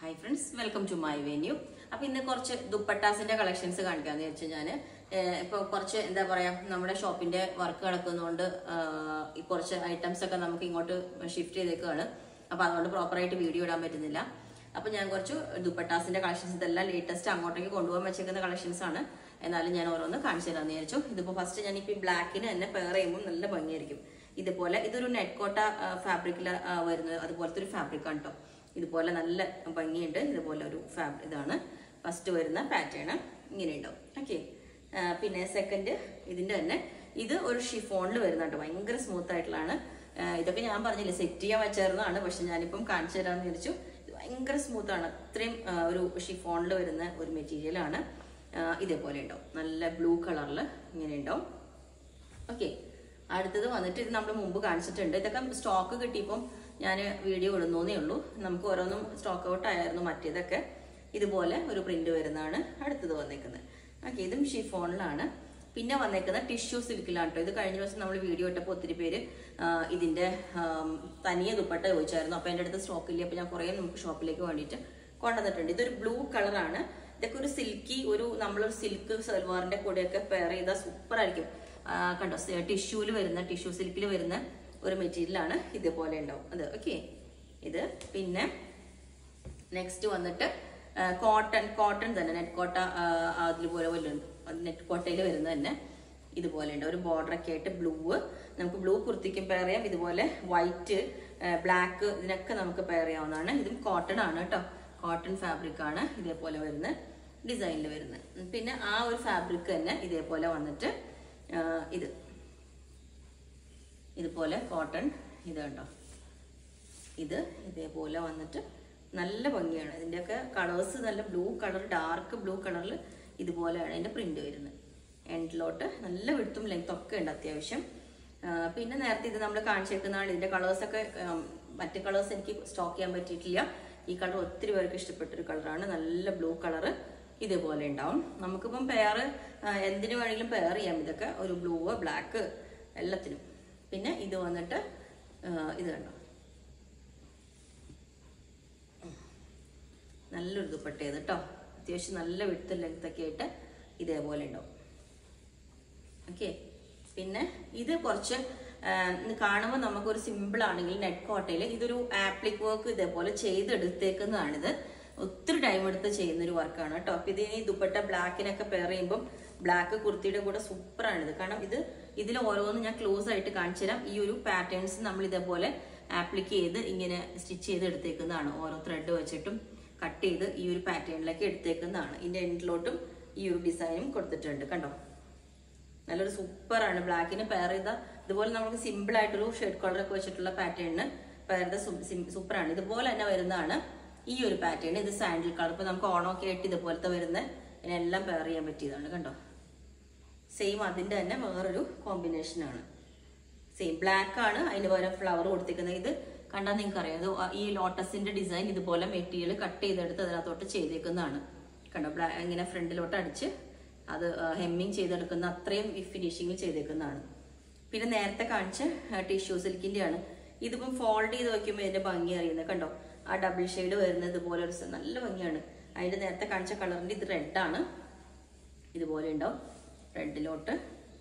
hi friends welcome to my venue അപ്പൊ ഇന്ന് കുറച്ച് ദുപ്പട്ടാസിന്റെ കളക്ഷൻസ് കാണിക്കാന്ന് വെച്ച് ഞാന് ഇപ്പൊ കുറച്ച് എന്താ പറയാ നമ്മുടെ ഷോപ്പിന്റെ വർക്ക് നടക്കുന്നതുകൊണ്ട് ആഹ്, ഈ കുറച്ച് ഐറ്റംസ് ഒക്കെ നമുക്ക് ഇങ്ങോട്ട് ഷിഫ്റ്റ് ചെയ്തേക്കാണ് അപ്പൊ അതുകൊണ്ട് പ്രോപ്പറായിട്ട് വീഡിയോ ഇടാൻ പറ്റുന്നില്ല അപ്പൊ ഞാൻ കുറച്ച് ദുപ്പട്ടാസിന്റെ കളക്ഷൻസ് ഇതെല്ലാം ലേറ്റസ്റ്റ് അങ്ങോട്ടേക്ക് കൊണ്ടുപോകാൻ വെച്ചേക്കുന്ന കളക്ഷൻസ് ആണ് എന്നാലും ഞാൻ ഓരോന്ന് കാണിച്ചു തരാമെന്ന് വിചാരിച്ചു ഇതിപ്പോ ഫസ്റ്റ് ഞാൻ ഇപ്പൊ ബ്ലാക്കിന് തന്നെ പെയർ ചെയ്യുമ്പോൾ നല്ല ഭംഗിയായിരിക്കും ഇതുപോലെ ഇതൊരു നെറ്റ് കോട്ട ഫാബ്രിക്കിൽ വരുന്നത് അതുപോലത്തെ ഒരു ഫാബ്രിക് ആണ് കേട്ടോ ഇതുപോലെ നല്ല ഭംഗിയുണ്ട് ഇതുപോലെ ഒരു ഫാബ്രിക് ഇതാണ് ഫസ്റ്റ് വരുന്ന പാറ്റേൺ ഇങ്ങനെ ഉണ്ടാവും ഓക്കെ പിന്നെ സെക്കൻഡ് ഇതിന്റെ തന്നെ ഇത് ഒരു ഷിഫോണിൽ വരുന്ന കേട്ടോ ഭയങ്കര സ്മൂത്ത് ആയിട്ടുള്ളതാണ് ആ, ഇതൊക്കെ ഞാൻ പറഞ്ഞില്ലേ സെറ്റ് ചെയ്യാൻ വെച്ചായിരുന്നതാണ് പക്ഷെ ഞാനിപ്പം കാണിച്ചു തരാമെന്ന് വിചാരിച്ചു ഇത് ഭയങ്കര സ്മൂത്ത് ആണ് അത്രയും ആ, ഒരു ഷിഫോണിൽ വരുന്ന ഒരു മെറ്റീരിയൽ ആണ് ആ, ഇതേപോലെ ഉണ്ടാവും നല്ല ബ്ലൂ കളറിൽ ഇങ്ങനെ ഉണ്ടാവും ഓക്കെ അടുത്തത് വന്നിട്ട് ഇത് നമ്മൾ മുമ്പ് കാണിച്ചിട്ടുണ്ട് ഇതൊക്കെ സ്റ്റോക്ക് കിട്ടിയപ്പം ഞാൻ വീഡിയോ ഇടുന്നേ ഉള്ളൂ നമുക്ക് ഓരോന്നും സ്റ്റോക്ക് ഔട്ട് ആയിരുന്നു മറ്റേതൊക്കെ ഇതുപോലെ ഒരു പ്രിന്റ് വരുന്നതാണ് അടുത്തത് വന്നേക്കുന്നത് ഓക്കെ ഇതും ഷിഫോണിലാണ് പിന്നെ വന്നേക്കുന്ന ടിഷ്യൂ സിൽക്കിലാണ് കേട്ടോ ഇത് കഴിഞ്ഞ ദിവസം നമ്മൾ വീഡിയോ ഇട്ടപ്പോൾ ഒത്തിരി പേര് ആ, ഇതിന്റെ ആം, തനിയെ ദുപ്പട്ട ചോദിച്ചായിരുന്നു അപ്പൊ എൻ്റെ അടുത്ത് സ്റ്റോക്ക് ഇല്ല അപ്പൊ ഞാൻ കുറേ നമുക്ക് ഷോപ്പിലേക്ക് വേണ്ടിയിട്ട് കൊണ്ടുവന്നിട്ടുണ്ട് ഇതൊരു ബ്ലൂ കളറാണ് ഇതൊക്കെ ഒരു സിൽക്കി ഒരു നമ്മളൊരു സിൽക്ക് സൽവാറിന്റെ കൂടെയൊക്കെ പെയർ ചെയ്താൽ സൂപ്പർ ആയിരിക്കും ആ, കണ്ടോ ടിഷ്യൂല് വരുന്ന ടിഷ്യൂ സിൽക്കിൽ വരുന്ന ഒരു മെറ്റീരിയൽ ആണ് ഇതുപോലെ ഉണ്ടാവും അത് ഓക്കെ ഇത് പിന്നെ നെക്സ്റ്റ് വന്നിട്ട് കോട്ടൺ കോട്ടൺ തന്നെ നെറ്റ് കോട്ട അതുപോലെ വല്ലുണ്ട് നെറ്റ് കോട്ടയിൽ വരുന്ന തന്നെ ഇതുപോലെ ഉണ്ട് ഒരു ബോർഡർ ഒക്കെ ആയിട്ട് ബ്ലൂ നമുക്ക് ബ്ലൂ കുർത്തിക്കും പെയർ ചെയ്യാം ഇതുപോലെ വൈറ്റ് ബ്ലാക്ക് ഇതിനൊക്കെ നമുക്ക് പെയർ ചെയ്യാവുന്നതാണ് ഇതും കോട്ടൺ ആണ് കേട്ടോ കോട്ടൺ ഫാബ്രിക് ആണ് ഇതേപോലെ വരുന്ന ഡിസൈനിൽ വരുന്നത് പിന്നെ ആ ഒരു ഫാബ്രിക് തന്നെ ഇതേപോലെ വന്നിട്ട് ആ, ഇത് ഇതുപോലെ കോട്ടൺ ഇത് കണ്ടോ ഇത് ഇതേപോലെ വന്നിട്ട് നല്ല ഭംഗിയാണ് ഇതിൻ്റെയൊക്കെ കളേഴ്സ് നല്ല ബ്ലൂ കളർ ഡാർക്ക് ബ്ലൂ കളറിൽ ഇതുപോലെയാണ് അതിൻ്റെ പ്രിന്റ് വരുന്നത് എൻഡിലോട്ട് നല്ല വിടുത്തും ലെങ്ത് ഒക്കെ ഉണ്ട് അത്യാവശ്യം ആ, പിന്നെ നേരത്തെ ഇത് നമ്മൾ കാണിച്ചേക്കുന്നതാണ് ഇതിൻ്റെ കളേഴ്സൊക്കെ മറ്റ് കളേഴ്സ് എനിക്ക് സ്റ്റോക്ക് ചെയ്യാൻ പറ്റിയിട്ടില്ല ഈ കളർ ഒത്തിരി പേർക്ക് ഇഷ്ടപ്പെട്ടൊരു കളറാണ് നല്ല ബ്ലൂ കളറ് ഇതേപോലെ ഉണ്ടാവും നമുക്കിപ്പം പെയർ എന്തിനു വേണമെങ്കിലും പെയർ ചെയ്യാം ഇതൊക്കെ ഒരു ബ്ലൂ ബ്ലാക്ക് എല്ലാത്തിനും പിന്നെ ഇത് വന്നിട്ട് ആ, ഇത് കണ്ടോ നല്ലൊരു ദുപ്പട്ടയത് കേട്ടോ അത്യാവശ്യം നല്ല വിടുത്ത ലെങ്ത് ഒക്കെ ആയിട്ട് ഇതേപോലെ ഉണ്ടാവും ഓക്കെ പിന്നെ ഇത് കുറച്ച് കാണുമ്പോൾ നമുക്കൊരു സിമ്പിൾ ആണെങ്കിൽ നെറ്റ് കോട്ടയിൽ ഇതൊരു ആപ്ലിക് വർക്ക് ഇതേപോലെ ചെയ്തെടുത്തേക്കുന്നതാണിത് ഒത്തിരി ടൈം എടുത്ത് ചെയ്യുന്ന ഒരു വർക്കാണ് കേട്ടോ അപ്പൊ ഇത് ഈ ദുപ്പട്ട ബ്ലാക്കിനൊക്കെ പെയർ ചെയ്യുമ്പോൾ ബ്ലാക്ക് കുർത്തിയുടെ കൂടെ സൂപ്പറാണിത് കാരണം ഇത് ഇതിൽ ഓരോന്നും ഞാൻ ക്ലോസ് ആയിട്ട് കാണിച്ചു തരാം ഈ ഒരു പാറ്റേൺസ് നമ്മൾ ഇതേപോലെ ആപ്ലിക്ക് ചെയ്ത് ഇങ്ങനെ സ്റ്റിച്ച് ചെയ്ത് എടുത്തേക്കുന്നതാണ് ഓരോ ത്രെഡ് വെച്ചിട്ടും കട്ട് ചെയ്ത് ഈ ഒരു പാറ്റേണിലേക്ക് എടുത്തേക്കുന്നതാണ് ഇതിന്റെ എൻഡിലോട്ടും ഈ ഒരു ഡിസൈനും കൊടുത്തിട്ടുണ്ട് കണ്ടോ നല്ലൊരു സൂപ്പർ ആണ് ബ്ലാക്കിന് പെയർ ചെയ്ത ഇതുപോലെ നമുക്ക് സിമ്പിൾ ആയിട്ടൊരു ഷെയ്ഡ് കളർ ഒക്കെ വെച്ചിട്ടുള്ള പാറ്റേണിന് പെയർ ചെയ്ത സൂപ്പർ ആണ് ഇതുപോലെ തന്നെ വരുന്നതാണ് ഈ ഒരു പാറ്റേൺ ഇത് സാൻഡിൽ കളർ ഇപ്പൊ നമുക്ക് ഓണമൊക്കെ ആയിട്ട് ഇതുപോലത്തെ വരുന്ന ഇതിനെല്ലാം പെയർ ചെയ്യാൻ പറ്റിയതാണ് കണ്ടോ സെയിം അതിന്റെ തന്നെ വേറൊരു കോമ്പിനേഷൻ ആണ് സെയിം ബ്ലാക്ക് ആണ് അതിന് പകരം ഫ്ലവർ കൊടുത്തിരിക്കുന്നത് ഇത് കണ്ടാൽ നിങ്ങൾക്ക് അറിയാം ഇത് ഈ ലോട്ടസിന്റെ ഡിസൈൻ ഇതുപോലെ മെറ്റീരിയൽ കട്ട് ചെയ്തെടുത്ത് അതിനകത്തോട്ട് ചെയ്തേക്കുന്നതാണ് കണ്ടോ ബ്ലാ ഇങ്ങനെ ഫ്രണ്ടിലോട്ട് അടിച്ച് അത് ഹെമ്മിങ് ചെയ്തെടുക്കുന്ന അത്രയും ഫിനിഷിങ്ങിൽ ചെയ്തേക്കുന്നതാണ് പിന്നെ നേരത്തെ കാണിച്ച ടിഷ്യൂ സിൽക്കിന്റെ ആണ് ഇതിപ്പം ഫോൾഡ് ചെയ്ത് വെക്കുമ്പോൾ ഇതിന്റെ ഭംഗി അറിയുന്നത് കണ്ടോ ആ ഡബിൾ ഷെയ്ഡ് വരുന്നത് ഇതുപോലെ ഒരു സ- നല്ല ഭംഗിയാണ് അതിന്റെ നേരത്തെ കാണിച്ച കളറിന്റെ ഇത് റെഡ് ആണ് ഇതുപോലെ ഉണ്ടാവും റെഡിലോട്ട്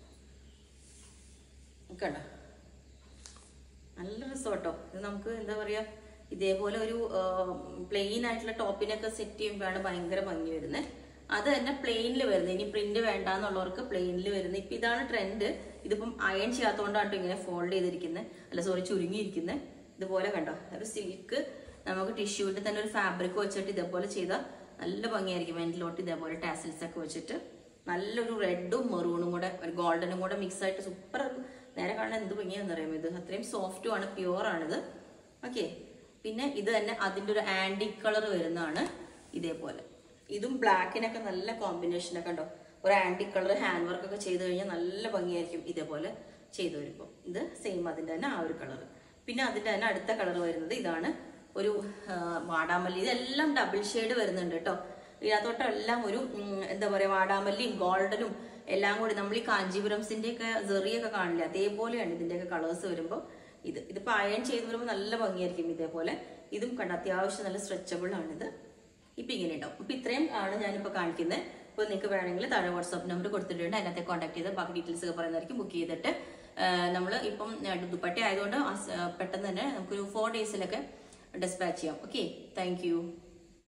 കണ്ടോ നല്ല റിസോർട്ടോ ഇത് നമുക്ക് എന്താ പറയാ ഇതേപോലെ ഒരു പ്ലെയിൻ ആയിട്ടുള്ള ടോപ്പിനൊക്കെ സെറ്റ് ചെയ്യുമ്പോഴാണ് ഭയങ്കര ഭംഗി വരുന്നത് അത് തന്നെ പ്ലെയിനിൽ വരുന്നത് ഇനി പ്രിന്റ് വേണ്ടാന്നുള്ളവർക്ക് പ്ലെയിനിൽ വരുന്നത് ഇപ്പൊ ഇതാണ് ട്രെൻഡ് ഇതിപ്പം അയൺ ചെയ്യാത്തതുകൊണ്ടാണ് ട്ടോ ഇങ്ങനെ ഫോൾഡ് ചെയ്തിരിക്കുന്നത് അല്ല സോറി ചുരുങ്ങിയിരിക്കുന്നത് ഇതുപോലെ കണ്ടോ ഒരു സിൽക്ക് നമുക്ക് ടിഷ്യൂവിന്റെ തന്നെ ഒരു ഫാബ്രിക് വെച്ചിട്ട് ഇതേപോലെ ചെയ്താൽ നല്ല ഭംഗിയായിരിക്കും എൻഡിലോട്ട് ഇതേപോലെ ടാസിൽസ് ഒക്കെ വെച്ചിട്ട് നല്ലൊരു റെഡും മെറൂണും കൂടെ ഒരു ഗോൾഡനും കൂടെ മിക്സ് ആയിട്ട് സൂപ്പർ നേരെ കാണാൻ എന്ത് ഭംഗിയാന്ന് അറിയാമോ ഇത് അത്രയും സോഫ്റ്റും ആണ് പ്യുവർ ആണിത് ഓക്കെ പിന്നെ ഇത് തന്നെ അതിന്റെ ഒരു ആന്റി കളർ വരുന്നതാണ് ഇതേപോലെ ഇതും ബ്ലാക്കിനൊക്കെ നല്ല കോമ്പിനേഷൻ ഒക്കെ ഉണ്ടോ ഒരു ആന്റി കളർ ഹാൻഡ് വർക്ക് ഒക്കെ ചെയ്ത് കഴിഞ്ഞാൽ നല്ല ഭംഗിയായിരിക്കും ഇതേപോലെ ചെയ്തു വരുമ്പോൾ ഇത് സെയിം അതിന്റെ തന്നെ ആ ഒരു കളർ പിന്നെ അതിന്റെ തന്നെ അടുത്ത കളർ വരുന്നത് ഇതാണ് ഒരു ആ, വാടാമല്ലി ഇതെല്ലാം ഡബിൾ ഷെയ്ഡ് വരുന്നുണ്ട് കേട്ടോ ഇതിനകത്തോട്ടെല്ലാം ഒരു ഉം, എന്താ പറയാ വാടാമല്ലിയും ഗോൾഡനും എല്ലാം കൂടി നമ്മൾ ഈ കാഞ്ചീപുരംസിന്റെ ഒക്കെ ചെറിയൊക്കെ കാണില്ല അതേപോലെയാണ് ഇതിന്റെയൊക്കെ കളേഴ്സ് വരുമ്പോൾ ഇത് ഇതിപ്പോ അയൺ ചെയ്ത് വരുമ്പോൾ നല്ല ഭംഗിയായിരിക്കും ഇതേപോലെ ഇതും കണ്ട അത്യാവശ്യം നല്ല സ്ട്രെച്ചബിൾ ആണിത് ഇപ്പൊ ഇങ്ങനെ ഉണ്ടാവും അപ്പൊ ഇത്രയും ആണ് ഞാനിപ്പോ കാണിക്കുന്നത് അപ്പോൾ നിങ്ങൾക്ക് വേണമെങ്കിൽ താഴെ വാട്സ്ആപ്പ് നമ്പർ കൊടുത്തിട്ടുണ്ട് അതിനകത്ത് കോൺടാക്ട് ചെയ്ത് ബാക്കി ഡീറ്റെയിൽസ് ഒക്കെ പറയുന്നതായിരിക്കും ബുക്ക് ചെയ്തിട്ട് നമ്മൾ ഇപ്പം ദുപ്പട്ട ആയതുകൊണ്ട് അസ്- പെട്ടെന്ന് തന്നെ നമുക്കൊരു ഫോർ ഡേയ്സിലൊക്കെ ഡിസ്പാച്ച് ചെയ്യാം ഓക്കെ താങ്ക്